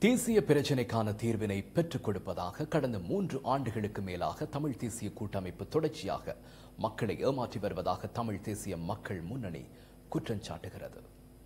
தேசிய பிரச்சினைக்கான தீர்வினை பெற்றுக் கொடுப்பதாக கடந்த மூன்று ஆண்டுகளுக்கு மேலாக தமிழ் தேசிய கூட்டமைப்பு தொடர்ச்சியாக மக்களை ஏமாற்றி வருவதாக தமிழ் தேசிய மக்கள் முன்னணி குற்றம் சாட்டுகிறது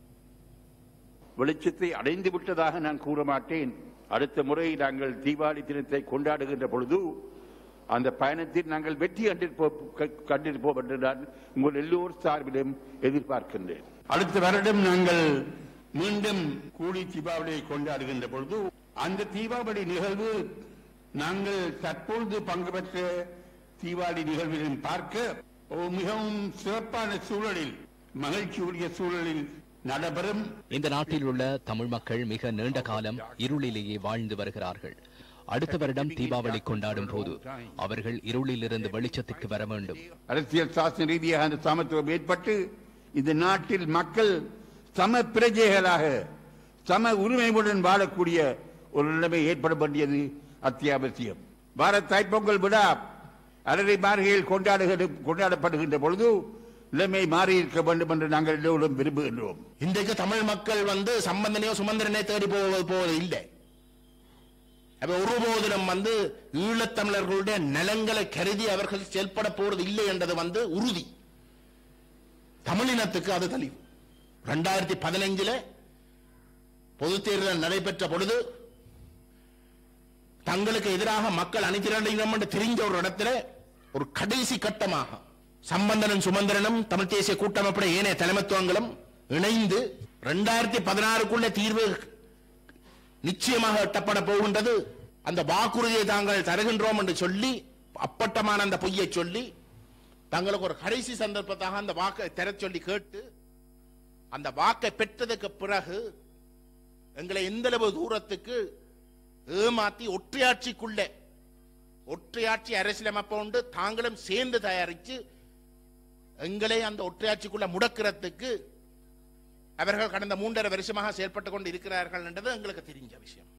வெளிச்சத்தை அடைந்து விட்டதாக நான் கூற மாட்டேன் அடுத்த முறை நாங்கள் தீபாவளி தினத்தை கொண்டாடுகின்ற பொழுது அந்த பயணத்தில் நாங்கள் வெற்றி கண்டிருப்போம் க- கண்டிருப்போம் என்று நான் உங்கள் எல்லோர் சார்பிலும் எதிர்பார்க்கின்றேன் அடுத்த வருடம் நாங்கள் மீண்டும் கூடி தீபாவளியை கொண்டாடுகின்ற பொழுது அந்த தீபாவளி நிகழ்வு நாங்கள் தற்பொழுது பங்கு பெற்ற தீபாவளி நிகழ்விலும் பார்க்க ஒரு மிகவும் சிறப்பான சூழலில் மகிழ்ச்சியுடைய சூழலில் நடைபெறும் இந்த நாட்டில் உள்ள தமிழ் மக்கள் மிக நீண்ட காலம் இருளிலேயே வாழ்ந்து வருகிறார்கள் அடுத்த வருடம் தீபாவளி கொண்டாடும் போது அவர்கள் இருளிலிருந்து வெளிச்சத்திற்கு வர வேண்டும் அரசியல் சாசன ரீதியாக அந்த சமத்துவம் ஏற்பட்டு இந்த நாட்டில் மக்கள் சம பிரஜைகளாக சம உரிமையுடன் வாழக்கூடிய ஒரு நிலைமை ஏற்பட வேண்டியது அத்தியாவசியம் பாரத் தைப்பொங்கல் விழா அரை மார்கையில் கொண்டாடுகிற கொண்டாடப்படுகின்ற பொழுது நிலைமை மாறி இருக்க வேண்டும் என்று நாங்கள் எல்லோரும் விரும்புகின்றோம் இன்றைக்கு தமிழ் மக்கள் வந்து சம்பந்தனையோ சுமந்திரனையோ தேடி போவது போவது இல்லை அப்ப ஒருபோதிலும் வந்து ஈழத்தமிழர்களுடைய நலங்களை கருதி அவர்கள் செயல்பட போறது இல்லை என்றது வந்து உறுதி தமிழினத்துக்கு அது தெளிவு ரெண்டாயிரத்தி பதினைஞ்சுல பொது தேர்தல் நடைபெற்ற பொழுது தங்களுக்கு எதிராக மக்கள் அணிதிரண்டினம் என்று தெரிஞ்ச ஒரு இடத்துல ஒரு கடைசி கட்டமாக சம்பந்தனும் சுமந்திரனும் தமிழ் தேசிய கூட்டமைப்புடைய ஏனைய தலைமைத்துவங்களும் இணைந்து ரெண்டாயிரத்தி பதினாறுக்குள்ள தீர்வு நிச்சயமாக எட்டப்பட போகின்றது அந்த வாக்குறுதியை தாங்கள் தருகின்றோம் என்று சொல்லி அப்பட்டமான அந்த பொய்யை சொல்லி தங்களுக்கு ஒரு கடைசி சந்தர்ப்பத்தாக அந்த வாக்கை தரச் சொல்லி கேட்டு அந்த வாக்கை பெற்றதுக்கு பிறகு எங்களை எந்தளவு தூரத்துக்கு ஏமாத்தி ஒற்றையாட்சிக்குள்ளே ஒற்றையாட்சி அரசியலமைப்பை உண்டு தாங்களும் சேர்ந்து தயாரித்து எங்களை அந்த ஒற்றையாட்சிக்குள்ள முடக்கிறதுக்கு அவர்கள் கடந்த மூன்றரை வருஷமாக செயல்பட்டுக் கொண்டு இருக்கிறார்கள் என்றது எங்களுக்கு தெரிஞ்ச விஷயம்